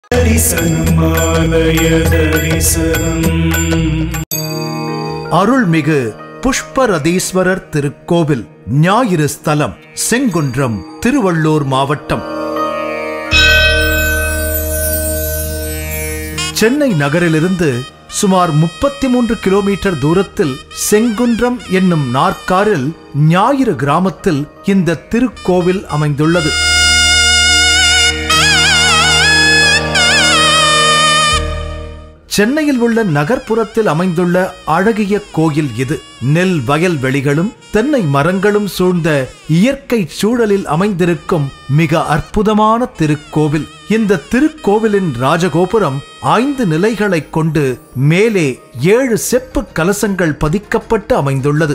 தரிசனமாலய தரிசனம் அருள்மிகு புஷ்பரதீஸ்வரர் திருக்கோவில் ஞாயிறு ஸ்தலம் செங்குன்றம் திருவள்ளூர் மாவட்டம் சென்னை நகரிலிருந்து சுமார் முப்பத்தி மூன்று கிலோமீட்டர் தூரத்தில் செங்குன்றம் என்னும் நாற்காரில் ஞாயிறு கிராமத்தில் இந்த திருக்கோவில் அமைந்துள்ளது சென்னையில் உள்ள நகர்ப்புறத்தில் அமைந்துள்ள அழகிய கோயில் இது நெல் வயல் வெளிகளும் தென்னை மரங்களும் சூழ்ந்த இயற்கை சூழலில் அமைந்திருக்கும் மிக அற்புதமான திருக்கோவில் இந்த திருக்கோவிலின் ராஜகோபுரம் ஐந்து நிலைகளைக் கொண்டு மேலே ஏழு செப்பு கலசங்கள் பதிக்கப்பட்டு அமைந்துள்ளது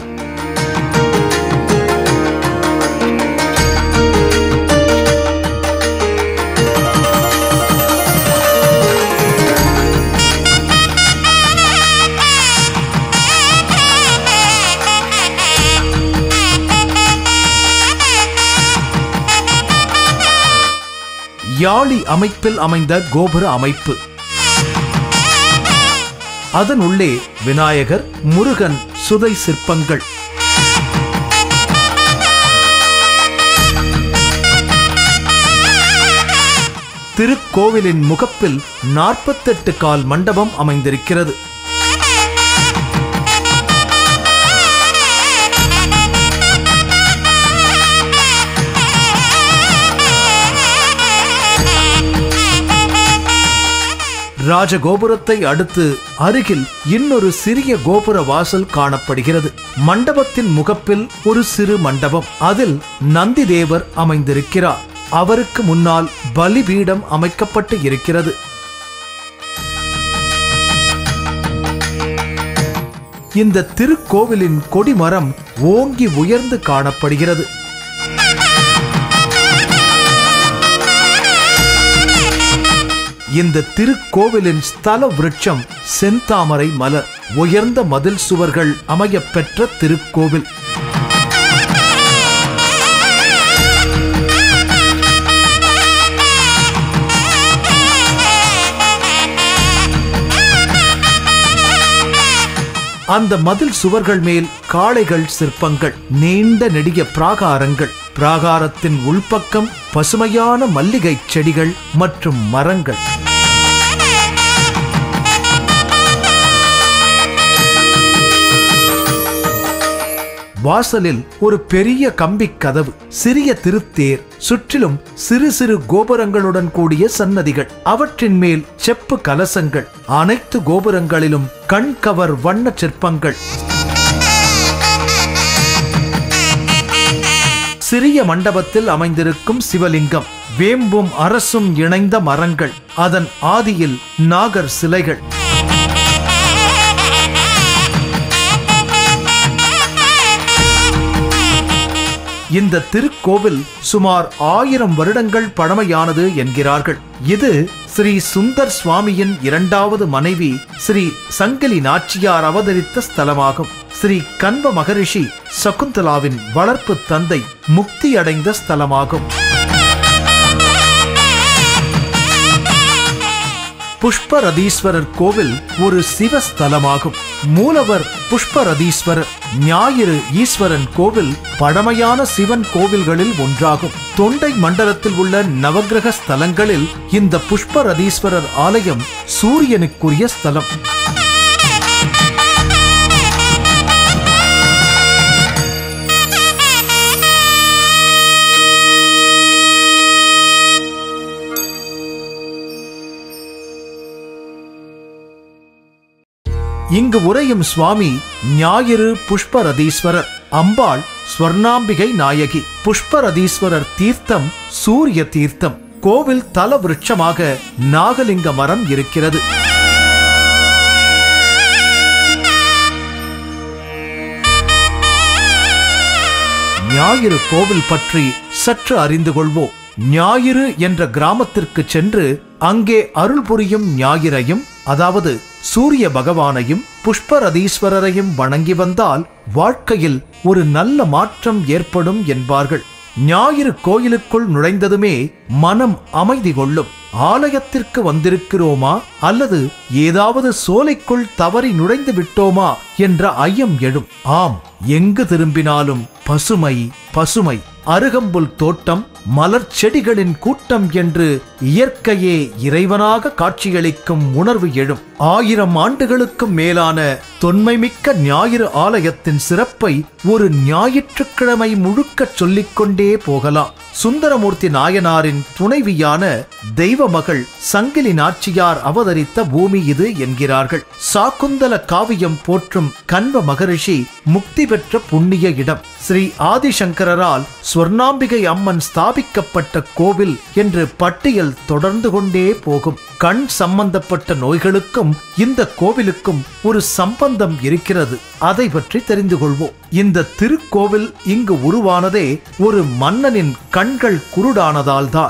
யாழி அமைப்பில் அமைந்த கோபுர அமைப்பு அதன் உள்ளே விநாயகர் முருகன் சுதை சிற்பங்கள் திருக்கோவிலின் முகப்பில் நாற்பத்தெட்டு கால் மண்டபம் அமைந்திருக்கிறது ராஜகோபுரத்தை அடுத்து அருகில் இன்னொரு சிறிய கோபுர வாசல் காணப்படுகிறது மண்டபத்தின் முகப்பில் ஒரு சிறு மண்டபம் அதில் நந்தி தேவர் அமைந்திருக்கிறார் அவருக்கு முன்னால் பலிபீடம் அமைக்கப்பட்டு இருக்கிறது இந்த திருக்கோவிலின் கொடிமரம் ஓங்கி உயர்ந்து காணப்படுகிறது இந்த திருக்கோவிலின் ஸ்தல விருட்சம் செந்தாமரை மலர் உயர்ந்த மதில் சுவர்கள் அமையப் பெற்ற திருக்கோவில் அந்த மதில் சுவர்கள் மேல் காளைகள் சிற்பங்கள் நீண்ட நெடிய பிராகாரங்கள் பிராகாரத்தின் உள்பக்கம் பசுமையான மல்லிகைச் செடிகள் மற்றும் மரங்கள் வாசலில் ஒரு பெரிய கம்பிக் கதவு சிறிய திருத்தேர் சுற்றிலும் சிறு சிறு கோபுரங்களுடன் கூடிய சன்னதிகள் அவற்றின் மேல் செப்பு கலசங்கள் அனைத்து கோபுரங்களிலும் கண்கவர் வண்ண சிற்பங்கள் சிறிய மண்டபத்தில் அமைந்திருக்கும் சிவலிங்கம் வேம்பும் அரசும் இணைந்த மரங்கள் அதன் ஆதியில் நாகர் சிலைகள் இந்த திருக்கோவில் சுமார் ஆயிரம் வருடங்கள் பழமையானது என்கிறார்கள் இது ஸ்ரீ சுந்தர் சுவாமியின் இரண்டாவது மனைவி ஸ்ரீ சங்கிலி நாச்சியார் அவதரித்த ஸ்தலமாகும் ஸ்ரீ கண்வ மகரிஷி சகுந்தலாவின் வளர்ப்பு தந்தை முக்தி அடைந்த ஸ்தலமாகும் புஷ்பரதீஸ்வரர் கோவில் ஒரு சிவஸ்தலமாகும் மூலவர் புஷ்பரதீஸ்வரர் ஞாயிறு ஈஸ்வரன் கோவில் பழமையான சிவன் கோவில்களில் ஒன்றாகும் தொண்டை மண்டலத்தில் உள்ள நவக்கிரக ஸ்தலங்களில் இந்த புஷ்பரதீஸ்வரர் ஆலயம் சூரியனுக்குரிய ஸ்தலம் இங்கு உரையும் சுவாமி ஞாயிறு புஷ்பரதீஸ்வரர் அம்பாள் ஸ்வர்ணாம்பிகை நாயகி புஷ்பரதீஸ்வரர் தீர்த்தம் சூரிய தீர்த்தம் கோவில் தல விருட்சமாக நாகலிங்க மரம் இருக்கிறது ஞாயிறு கோவில் பற்றி சற்று அறிந்து கொள்வோம் ஞாயிறு என்ற கிராமத்திற்கு சென்று அங்கே அருள் புரியும் ஞாயிறையும் அதாவது சூரிய பகவானையும் புஷ்பரதீஸ்வரரையும் வணங்கி வந்தால் வாழ்க்கையில் ஒரு நல்ல மாற்றம் ஏற்படும் என்பார்கள் ஞாயிறு கோயிலுக்குள் நுழைந்ததுமே மனம் அமைதி கொள்ளும் ஆலயத்திற்கு வந்திருக்கிறோமா அல்லது ஏதாவது சோலைக்குள் தவறி நுழைந்து விட்டோமா என்ற ஐயம் எழும் ஆம் எங்கு திரும்பினாலும் பசுமை பசுமை அருகம்புல் தோட்டம் மலர் செடிகளின் கூட்டம் என்று இயற்கையே இறைவனாக காட்சியளிக்கும் உணர்வு எழும் ஆயிரம் ஆண்டுகளுக்கும் மேலான தொன்மைமிக்க ஞாயிறு ஆலயத்தின் சிறப்பை ஒரு ஞாயிற்றுக்கிழமை முழுக்கச் சொல்லிக்கொண்டே போகலாம் சுந்தரமூர்த்தி நாயனாரின் துணைவியான தெய்வ மகள் சங்கிலி நாச்சியார் அவதரித்த பூமி இது என்கிறார்கள் சாக்குந்தல காவியம் போற்றும் கண்வ மகரிஷி முக்தி பெற்ற புண்ணிய இடம் ஸ்ரீ ஆதிசங்கரால் ஸ்வர்ணாம்பிகை அம்மன் ஸ்தாபிக்கப்பட்ட கோவில் என்று பட்டியல் தொடர்ந்து கொண்டே போகும் கண் சம்பந்தப்பட்ட நோய்களுக்கும் இந்த கோவிலுக்கும் ஒரு சம்பந்தம் இருக்கிறது அதை பற்றி தெரிந்து கொள்வோம் இந்த திருக்கோவில் இங்கு உருவானதே ஒரு மன்னனின் கண்கள் குருடானதால்தான்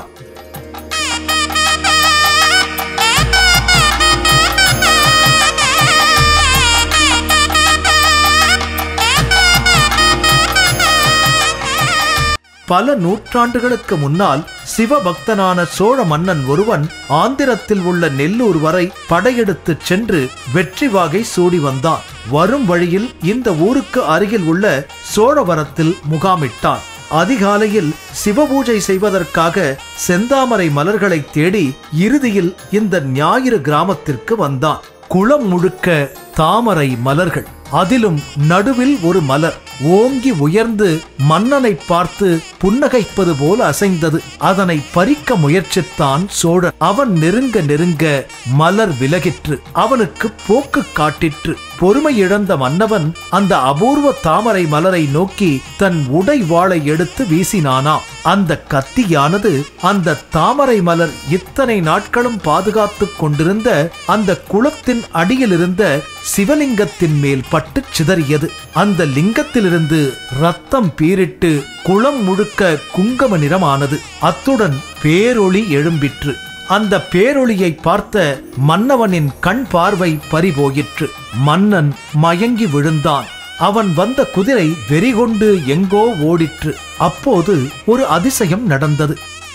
பல நூற்றாண்டுகளுக்கு முன்னால் சிவபக்தனான சோழ மன்னன் ஒருவன் ஆந்திரத்தில் உள்ள நெல்லூர் வரை படையெடுத்துச் சென்று வெற்றி வாகை சூடி வந்தான் வரும் வழியில் இந்த ஊருக்கு அருகில் உள்ள சோழவரத்தில் முகாமிட்டான் அதிகாலையில் சிவபூஜை செய்வதற்காக செந்தாமரை மலர்களை தேடி இறுதியில் இந்த ஞாயிறு கிராமத்திற்கு வந்தான் குளம் முழுக்க தாமரை மலர்கள் அதிலும் நடுவில் ஒரு மலர் ஓங்கி உயர்ந்து மன்னனை பார்த்து புன்னகைப்பது போல அசைந்தது அதனை பறிக்க முயற்சித்தான் சோழன் அவன் நெருங்க நெருங்க மலர் விலகிற்று அவனுக்கு போக்கு காட்டிற்று பொறுமை இழந்த மன்னவன் அந்த அபூர்வ தாமரை மலரை நோக்கி தன் உடை வாளை எடுத்து வீசினானாம் அந்த கத்தியானது அந்த தாமரை மலர் இத்தனை நாட்களும் பாதுகாத்துக் கொண்டிருந்த அந்த குளத்தின் அடியில் இருந்த சிவலிங்கத்தின் மேல் பட்டு சிதறியது அந்த லிங்கத்திலிருந்து ரத்தம் பீரிட்டு குளம் முழுக்க குங்கம நிறமானது அத்துடன் பேரொளி எழும்பிற்று அந்த பேரொளியை பார்த்த மன்னவனின் கண் பார்வை பறிபோயிற்று மன்னன் மயங்கி விழுந்தான் அவன் வந்த குதிரை வெறிகொண்டு எங்கோ ஓடிற்று அப்போது ஒரு அதிசயம் நடந்தது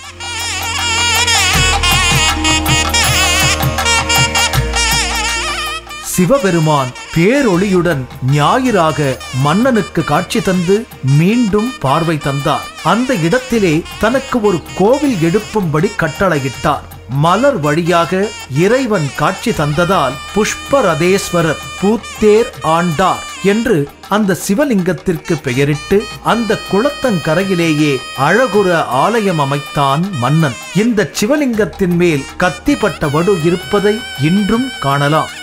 சிவபெருமான் பேரொளியுடன் ஞாயிறாக மன்னனுக்கு காட்சி தந்து மீண்டும் பார்வை தந்தார் அந்த இடத்திலே தனக்கு ஒரு கோவில் எழுப்பும்படி கட்டளையிட்டார் மலர் வழியாக இறைவன் காட்சி தந்ததால் புஷ்பரதேஸ்வரர் பூத்தேர் ஆண்டார் என்று அந்த சிவலிங்கத்திற்கு பெயரிட்டு அந்த குளத்தங்கரையிலேயே அழகுற ஆலயம் அமைத்தான் மன்னன் இந்த சிவலிங்கத்தின் மேல் கத்திப்பட்ட வடு இருப்பதை இன்றும் காணலாம்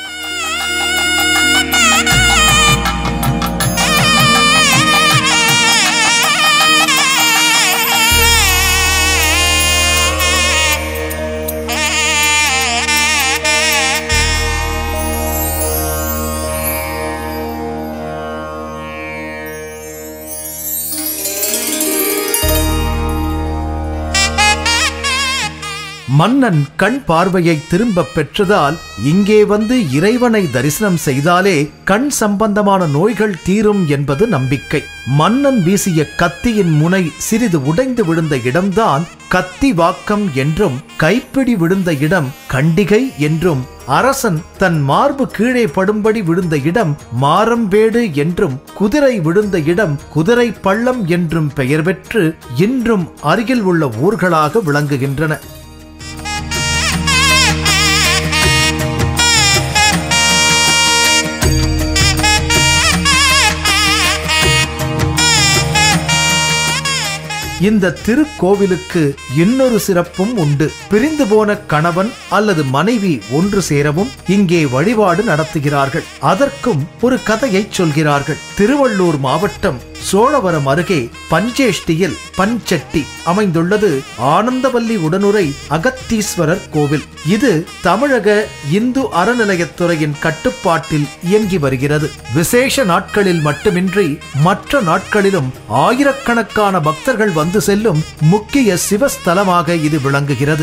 மன்னன் கண் பார்வையை திரும்பப் பெற்றதால் இங்கே வந்து இறைவனை தரிசனம் செய்தாலே கண் சம்பந்தமான நோய்கள் தீரும் என்பது நம்பிக்கை மன்னன் வீசிய கத்தியின் முனை சிறிது உடைந்து விழுந்த இடம்தான் கத்தி வாக்கம் என்றும் கைப்பிடி விழுந்த இடம் கண்டிகை என்றும் அரசன் தன் மார்பு கீழே படும்படி விழுந்த இடம் மாரம்பேடு என்றும் குதிரை விழுந்த இடம் குதிரை பள்ளம் என்றும் பெயர் பெற்று இன்றும் அருகில் உள்ள ஊர்களாக விளங்குகின்றன இந்த திருக்கோவிலுக்கு இன்னொரு சிறப்பும் உண்டு பிரிந்து போன கணவன் அல்லது மனைவி ஒன்று சேரவும் இங்கே வழிபாடு நடத்துகிறார்கள் அதற்கும் ஒரு கதையை சொல்கிறார்கள் திருவள்ளூர் மாவட்டம் சோழவரம் அருகே பஞ்சேஷ்டியில் பஞ்சட்டி அமைந்துள்ளது ஆனந்தவல்லி உடனுரை அகத்தீஸ்வரர் கோவில் இது தமிழக இந்து அறநிலையத்துறையின் கட்டுப்பாட்டில் இயங்கி வருகிறது விசேஷ நாட்களில் மட்டுமின்றி மற்ற நாட்களிலும் ஆயிரக்கணக்கான பக்தர்கள் வந்து செல்லும் முக்கிய சிவஸ்தலமாக இது விளங்குகிறது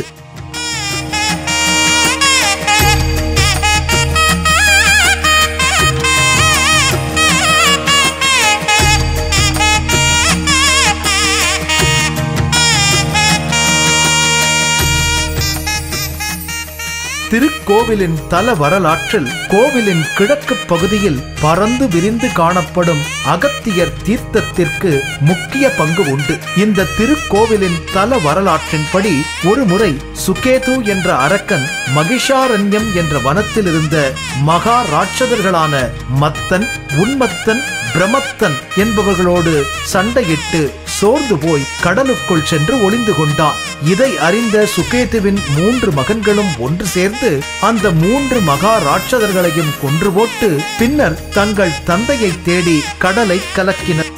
திருக்கோவிலின் தல வரலாற்றில் கோவிலின் கிழக்கு பகுதியில் பறந்து விரிந்து காணப்படும் அகத்தியர் தீர்த்தத்திற்கு முக்கிய பங்கு உண்டு இந்த திருக்கோவிலின் தல வரலாற்றின்படி ஒருமுறை சுகேது என்ற அரக்கன் மகிஷாரண்யம் என்ற வனத்தில் இருந்த மகா ராட்சதர்களான மத்தன் உன்மத்தன் பிரமத்தன் என்பவர்களோடு சண்டையிட்டு சோர்ந்து போய் கடலுக்குள் சென்று ஒளிந்து கொண்டான் இதை அறிந்த சுகேதுவின் மூன்று மகன்களும் ஒன்று சேர்ந்து அந்த மூன்று மகா ராட்சதர்களையும் கொன்று போட்டு பின்னர் தங்கள் தந்தையை தேடி கடலை கலக்கினர்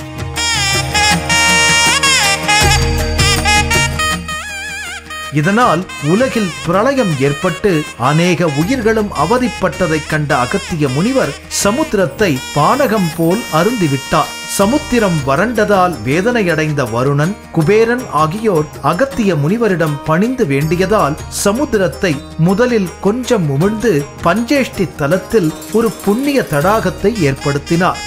இதனால் உலகில் பிரளயம் ஏற்பட்டு அநேக உயிர்களும் அவதிப்பட்டதைக் கண்ட அகத்திய முனிவர் சமுத்திரத்தை பானகம் போல் அருந்திவிட்டார் சமுத்திரம் வறண்டதால் வேதனையடைந்த வருணன் குபேரன் ஆகியோர் அகத்திய முனிவரிடம் பணிந்து வேண்டியதால் சமுத்திரத்தை முதலில் கொஞ்சம் உமிழ்ந்து பஞ்சேஷ்டி தலத்தில் ஒரு புண்ணிய தடாகத்தை ஏற்படுத்தினார்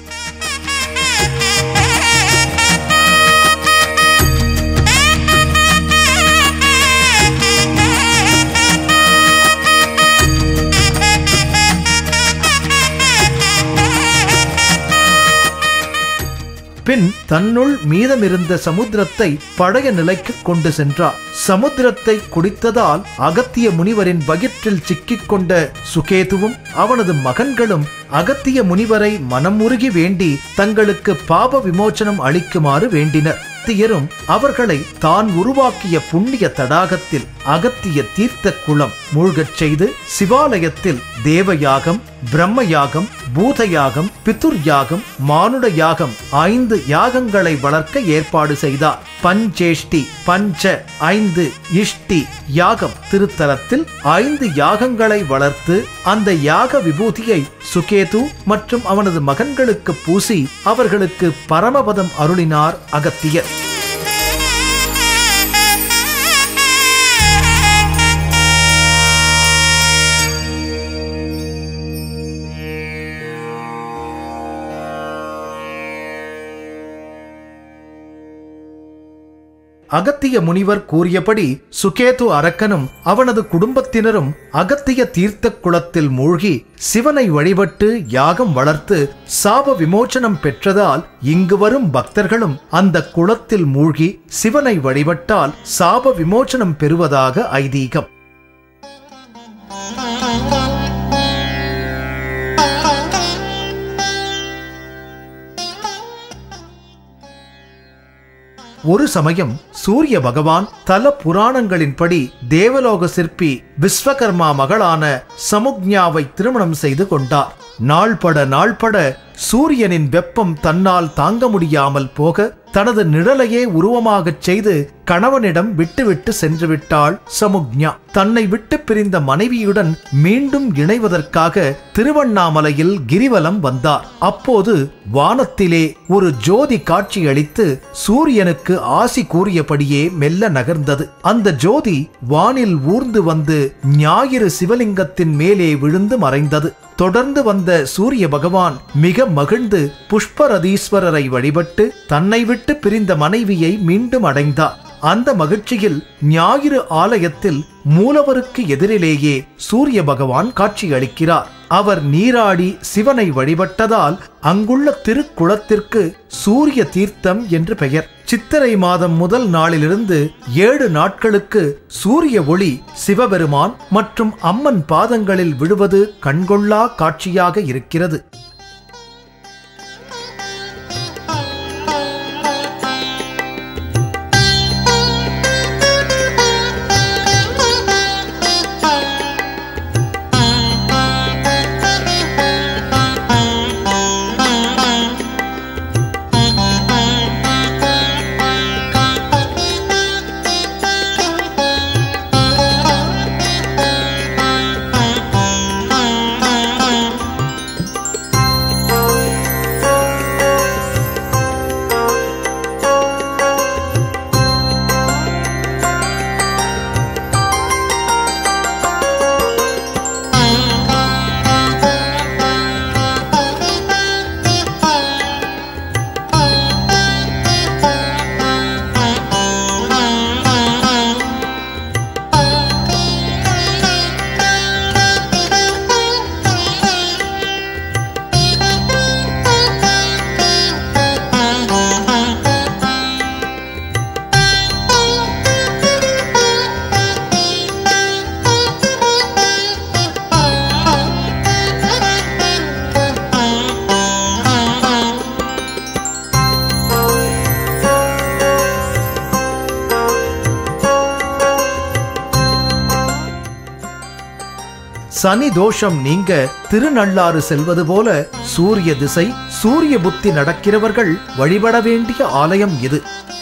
பின் தன்னுள் மீதமிருந்த சமுத்திரத்தை பழைய நிலைக்கு கொண்டு சென்றார் சமுத்திரத்தை குடித்ததால் அகத்திய முனிவரின் வயிற்றில் சிக்கிக் கொண்ட சுகேதுவும் அவனது மகன்களும் அகத்திய முனிவரை மனமுருகி வேண்டி தங்களுக்கு பாப விமோச்சனம் அளிக்குமாறு வேண்டினர் அகத்தியரும் அவர்களை தான் உருவாக்கிய புண்ணிய தடாகத்தில் அகத்திய தீர்த்த குளம் மூழ்கச் செய்து சிவாலயத்தில் தேவயாகம் பிரம்ம யாகம் பூத யாகம் பிதுர் யாகம் மானுட யாகம் ஐந்து யாகங்களை வளர்க்க ஏற்பாடு செய்தார் பஞ்சேஷ்டி பஞ்ச ஐந்து இஷ்டி யாகம் திருத்தலத்தில் ஐந்து யாகங்களை வளர்த்து அந்த யாக விபூதியை சுகேது மற்றும் அவனது மகன்களுக்கு பூசி அவர்களுக்கு பரமபதம் அருளினார் அகத்தியர் அகத்திய முனிவர் கூறியபடி சுகேது அரக்கனும் அவனது குடும்பத்தினரும் அகத்திய தீர்த்த குளத்தில் மூழ்கி சிவனை வழிபட்டு யாகம் வளர்த்து சாப விமோச்சனம் பெற்றதால் இங்கு வரும் பக்தர்களும் அந்த குளத்தில் மூழ்கி சிவனை வழிபட்டால் சாப விமோச்சனம் பெறுவதாக ஐதீகம் ஒரு சமயம் சூரிய பகவான் தல புராணங்களின்படி தேவலோக சிற்பி விஸ்வகர்மா மகளான சமுக்ஞாவை திருமணம் செய்து கொண்டார் நாள்பட நாள்பட சூரியனின் வெப்பம் தன்னால் தாங்க முடியாமல் போக தனது நிழலையே உருவமாகச் செய்து கணவனிடம் விட்டுவிட்டு சென்று விட்டாள் சமுக்ஞா தன்னை விட்டு பிரிந்த மனைவியுடன் மீண்டும் இணைவதற்காக திருவண்ணாமலையில் கிரிவலம் வந்தார் அப்போது வானத்திலே ஒரு ஜோதி காட்சியளித்து சூரியனுக்கு ஆசி கூறியபடியே மெல்ல நகர்ந்தது அந்த ஜோதி வானில் ஊர்ந்து வந்து ஞாயிறு சிவலிங்கத்தின் மேலே விழுந்து மறைந்தது தொடர்ந்து வந்த சூரிய பகவான் மிக மகிழ்ந்து புஷ்பரதீஸ்வரரை வழிபட்டு தன்னை விட்டு பிரிந்த மனைவியை மீண்டும் அடைந்தார் அந்த மகிழ்ச்சியில் ஞாயிறு ஆலயத்தில் மூலவருக்கு எதிரிலேயே சூரிய பகவான் காட்சியளிக்கிறார் அவர் நீராடி சிவனை வழிபட்டதால் அங்குள்ள திருக்குளத்திற்கு சூரிய தீர்த்தம் என்று பெயர் சித்திரை மாதம் முதல் நாளிலிருந்து ஏழு நாட்களுக்கு சூரிய ஒளி சிவபெருமான் மற்றும் அம்மன் பாதங்களில் விழுவது கண்கொள்ளா காட்சியாக இருக்கிறது சனி தோஷம் நீங்க திருநள்ளாறு செல்வது போல சூரிய திசை சூரிய புத்தி நடக்கிறவர்கள் வழிபட வேண்டிய ஆலயம் இது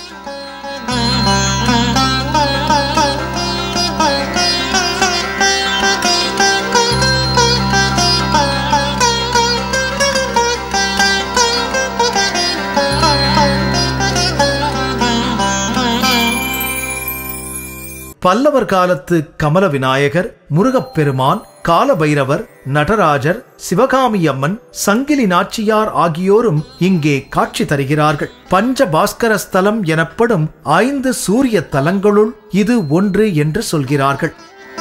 பல்லவர் காலத்து கமல விநாயகர் முருகப்பெருமான் காலபைரவர் நடராஜர் சிவகாமி அம்மன் சங்கிலி நாச்சியார் ஆகியோரும் இங்கே காட்சி தருகிறார்கள் பஞ்ச பாஸ்கர ஸ்தலம் எனப்படும் ஐந்து சூரிய தலங்களுள் இது ஒன்று என்று சொல்கிறார்கள்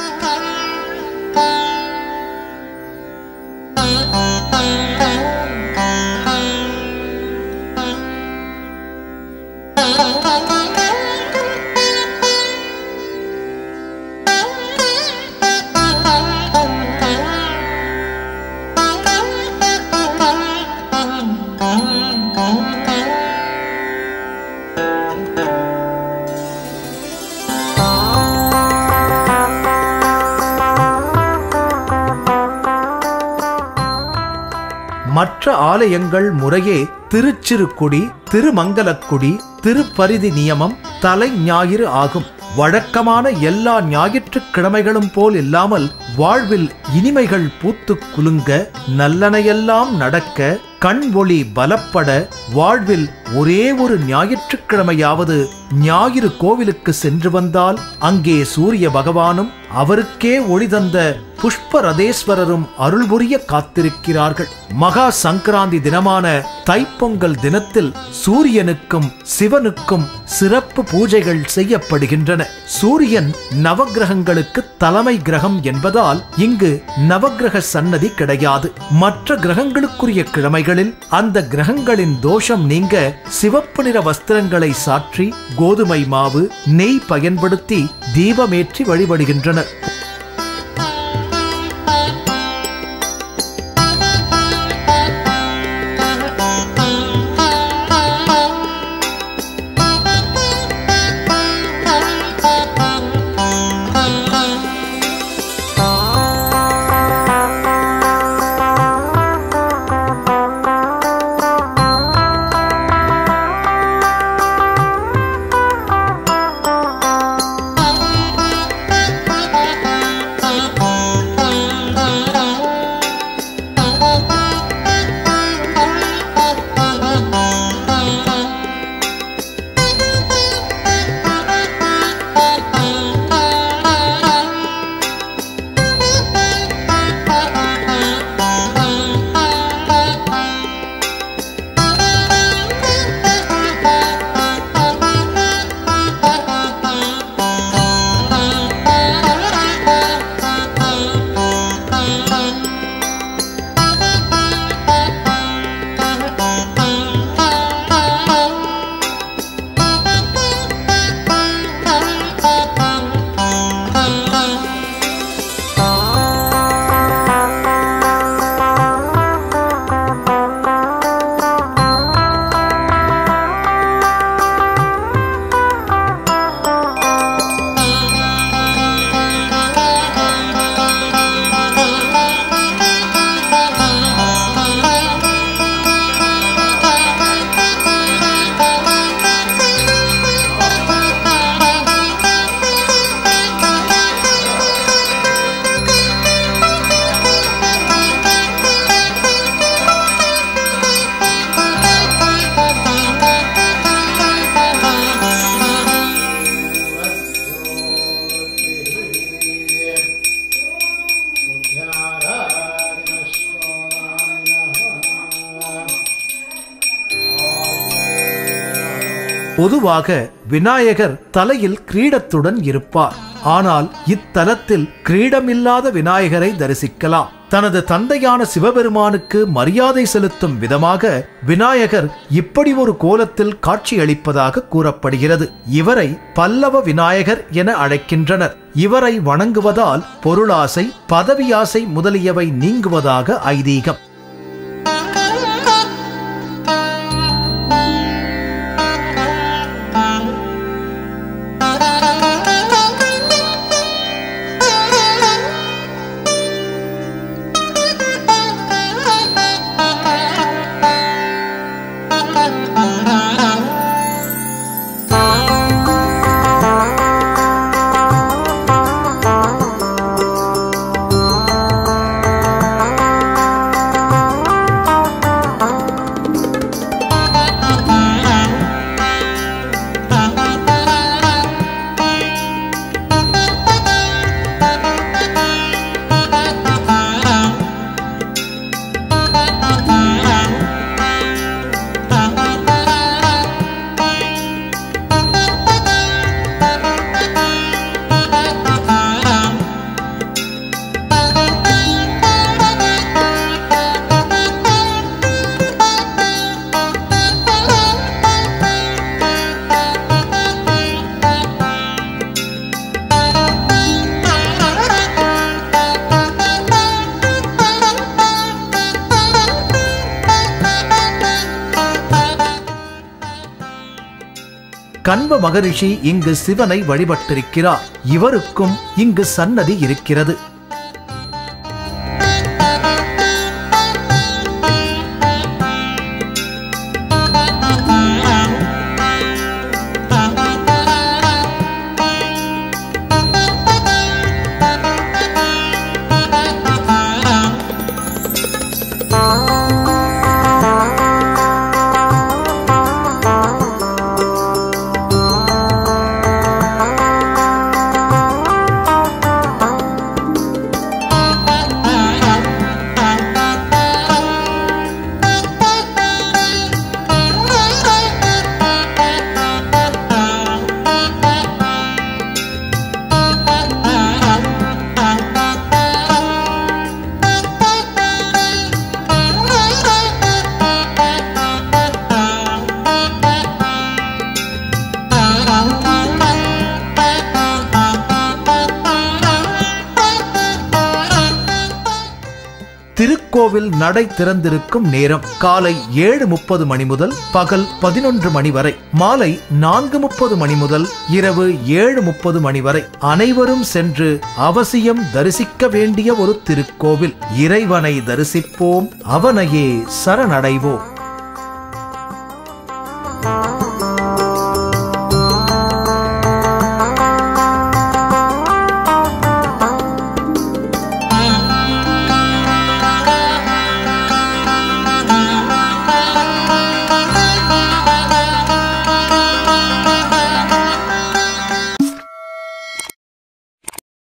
மற்ற ஆலயங்கள் முறையே திருச்சிறுக்குடி திருமங்கலக்குடி திருப்பரிதி நியமம் தலை ஞாயிறு ஆகும் வழக்கமான எல்லா ஞாயிற்றுக்கிழமைகளும் போல் இல்லாமல் வாழ்வில் இனிமைகள் பூத்துக் குலுங்க நல்லனையெல்லாம் நடக்க கண் ஒளி பலப்பட வாழ்வில் ஒரே ஒரு ஞாயிற்றுக்கிழமையாவது ஞாயிறு கோவிலுக்கு சென்று வந்தால் அங்கே சூரிய பகவானும் அவருக்கே ஒளி தந்த புஷ்பரதேஸ்வரரும் அருள் புரிய காத்திருக்கிறார்கள் மகா சங்கராந்தி தினமான தைப்பொங்கல் தினத்தில் சூரியனுக்கும் சிவனுக்கும் சிறப்பு பூஜைகள் செய்யப்படுகின்றன சூரியன் நவக்கிரகங்களுக்கு தலைமை கிரகம் என்பதால் இங்கு நவக்கிரக சன்னதி கிடையாது மற்ற கிரகங்களுக்குரிய கிழமைகளில் அந்த கிரகங்களின் தோஷம் நீங்க சிவப்பு நிற வஸ்திரங்களை சாற்றி கோதுமை மாவு நெய் பயன்படுத்தி தீபமேற்றி வழிபடுகின்றனர் பொதுவாக விநாயகர் தலையில் கிரீடத்துடன் இருப்பார் ஆனால் இத்தலத்தில் கிரீடமில்லாத விநாயகரை தரிசிக்கலாம் தனது தந்தையான சிவபெருமானுக்கு மரியாதை செலுத்தும் விதமாக விநாயகர் இப்படி ஒரு கோலத்தில் காட்சியளிப்பதாக கூறப்படுகிறது இவரை பல்லவ விநாயகர் என அழைக்கின்றனர் இவரை வணங்குவதால் பொருளாசை பதவியாசை முதலியவை நீங்குவதாக ஐதீகம் கண்வ மகரிஷி இங்கு சிவனை வழிபட்டிருக்கிறார் இவருக்கும் இங்கு சன்னதி இருக்கிறது திருக்கோவில் நடை திறந்திருக்கும் நேரம் காலை ஏழு முப்பது மணி முதல் பகல் பதினொன்று மணி வரை மாலை நான்கு முப்பது மணி முதல் இரவு ஏழு முப்பது மணி வரை அனைவரும் சென்று அவசியம் தரிசிக்க வேண்டிய ஒரு திருக்கோவில் இறைவனை தரிசிப்போம் அவனையே சரணடைவோம்